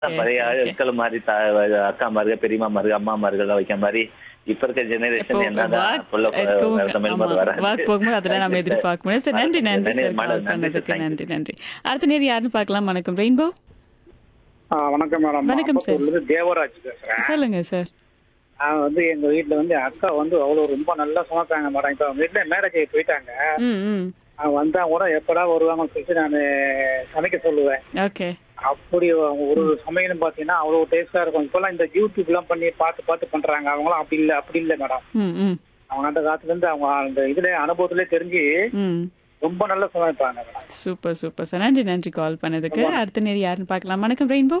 பழைய okay. ஆட்கள் மாதிரி தா- அக்கா மாருக பெரியம்மா மாருக அம்மா மார்கள் வைக்க மாதிரி இப்ப இருக்க இப்போ ஜெனரேஷன் என்னதான் வாக் புள்ள இருக்கவங்க, தமிழ் ஆமா, மாதிரி வராது வாக் போகும்போது அதெல்லாம் நம்ம எதிர்பார்க்க முடியாது சார் நன்றி நன்றி சார் கால் பண்ணதுக்கு நன்றி நன்றி அடுத்த நேரம் யாருன்னு பார்க்கலாம் வணக்கம் ரெயின்போ ஆ, வணக்கம் மேடம் வணக்கம் சார். அப்பப்பூர்லேருந்து தேவராஜ் பேசுறேன் சொல்லுங்க சார் நான் வந்து எங்க வீட்ல வந்து அக்கா வந்து அவ்வளவு ரொம்ப நல்லா சமைப்பாங்க மேடம் இப்ப அவங்க வீட்டுல மேரேஜ் போயிட்டாங்க ம் ம் அவங்க வந்தா கூட எப்படா வருவாங்கன்னு சொல்லிட்டு நான் சமைக்க சொல்லுவேன் ஓகே அப்படி அவங்க ஒரு ஒரு சமையலும் பாத்தீங்கன்னா அவ்வளவு டேஸ்டா இருக்கும் இப்பெல்லாம் இந்த யூடியூப் எல்லாம் பண்ணி பார்த்து பார்த்து பண்றாங்க அவங்களாம் அப்படி இல்ல அப்படி இல்ல மேடம் ம் ம் அவங்க அந்த காலத்துல இருந்து அவங்க அந்த இதுல அனுபவத்திலே தெரிஞ்சு ம் ரொம்ப நல்லா சமைப்பாங்க மேடம் சூப்பர் சூப்பர் சார் நன்றி நன்றி கால் பண்ணதுக்கு அடுத்த நேரம் யாருன்னு பார்க்கலாம் வணக்கம் ரெயின்போ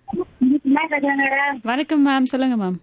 மேடம் வணக்கம் மேம் சொல்லுங்க மேம்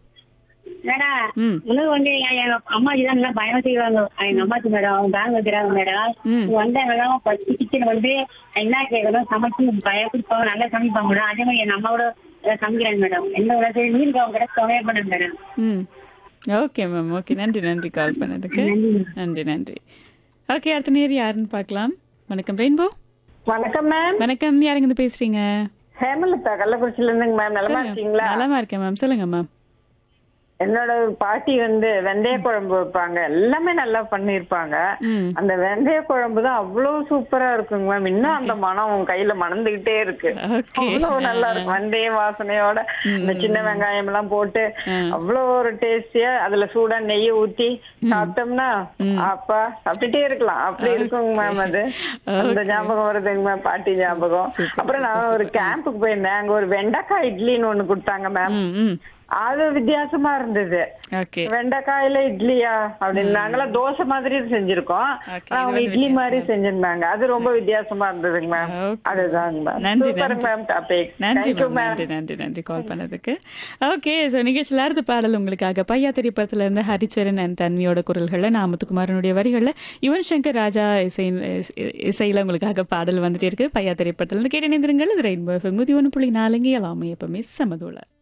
ம் உணவு வந்து என் எங்க அம்மாஜி தான் நல்லா பயணம் செய்வாங்க எங்க அம்மாச்சி மேடம் அவங்க பேங்க் வைக்கிறாங்க மேடம் ம். வந்தாங்கன்னா ஃபர்ஸ்ட் கிச்சன் வந்து என்ன கேட்கணும் சமைச்சு பயம் கொடுப்பாங்க நல்லா சமைப்பாங்க மேடம் அதே மாதிரி என் அம்மாவோட நல்லா சமைக்கிறாங்க மேடம் என்ன உணவு மீன் அவங்க கிட்ட சமையல் பண்ணுங்க மேடம் ம் ஓகே மேம் ஓகே நன்றி நன்றி கால் பண்ணதுக்கு நன்றி நன்றி ஓகே அடுத்த நேரம் யாருன்னு பார்க்கலாம் வணக்கம் ரெயின்போ வணக்கம் மேம் வணக்கம் யாருங்க இருந்து பேசுறீங்க ஹேமலதா கள்ளக்குறிச்சில இருந்துங்க மேம் நலமா சொல்லுங்க. இருக்கீங்களா நலமா இருக்கேன் மேம் சொல்லுங்க மேம் என்னோட பாட்டி வந்து வெந்தய குழம்பு வைப்பாங்க எல்லாமே நல்லா பண்ணிருப்பாங்க ம் அந்த வெந்தய குழம்பு தான் அவ்வளவு சூப்பரா இருக்குங்க மேம் இன்னும் அந்த மனம் உன் கையில மணந்துகிட்டே இருக்கு Okay. அவ்வளவு நல்லா இருக்கும் வெந்தய வாசனையோட இந்த சின்ன வெங்காயம் எல்லாம் போட்டு ம். அவ்வளவு ஒரு டேஸ்டியா அதுல சூடா நெய்ய ஊத்தி சாப்பிட்டோம்னா அப்பா சாப்பிட்டுட்டே இருக்கலாம் அப்படி இருக்குங்க மேம் அது அந்த ஞாபகம் வருதுங்க மேம் பாட்டி ஞாபகம் Super, அப்புறம் நான் ஒரு கேம்புக்கு போயிருந்தேன் அங்க ஒரு வெண்டைக்காய் இட்லின்னு ஒண்ணு கொடுத்தாங்க மேம் ம் ம் அது வித்தியாசமா இருந்தது ஓகே வெண்டைக்காயில இட்லியா அப்படின்னு நாங்களாம் தோசை மாதிரி செஞ்சிருக்கோம் Okay, ஆனா அவங்க இது வந்து இட்லி மாதிரி வித்தியாசமா செஞ்சிருந்தாங்க அது ரொம்ப வித்தியாசமா இருந்ததுங்க மேம் Okay. அதுதாங்க மேம் நன்றி, சூப்பர் நன்றி. மேம் டாபிக் நன்றி தேங்க்யூ மேம் மேம் நன்றி நன்றி நன்றி கால் பண்ணதுக்கு ஓகே ஸோ நிகழ்ச்சியில் அடுத்த பாடல் உங்களுக்காக பையா திரைப்படத்துல இருந்து ஹரிச்சரன் அண்ட் தன்வியோட குரல்களில் நாமத்துக்குமாரனுடைய வரிகளில் யுவன் சங்கர் ராஜா இசை இசையில் உங்களுக்காக பாடல் வந்துட்டே இருக்கு பையா திரைப்படத்துல இருந்து கேட்டு நிந்திருங்கள் இது ரெயின்போ எஃப்எம் நூற்றி ஒன்று புள்ளி நாலுங்க எல்லாமே எப்பவுமே சமதோல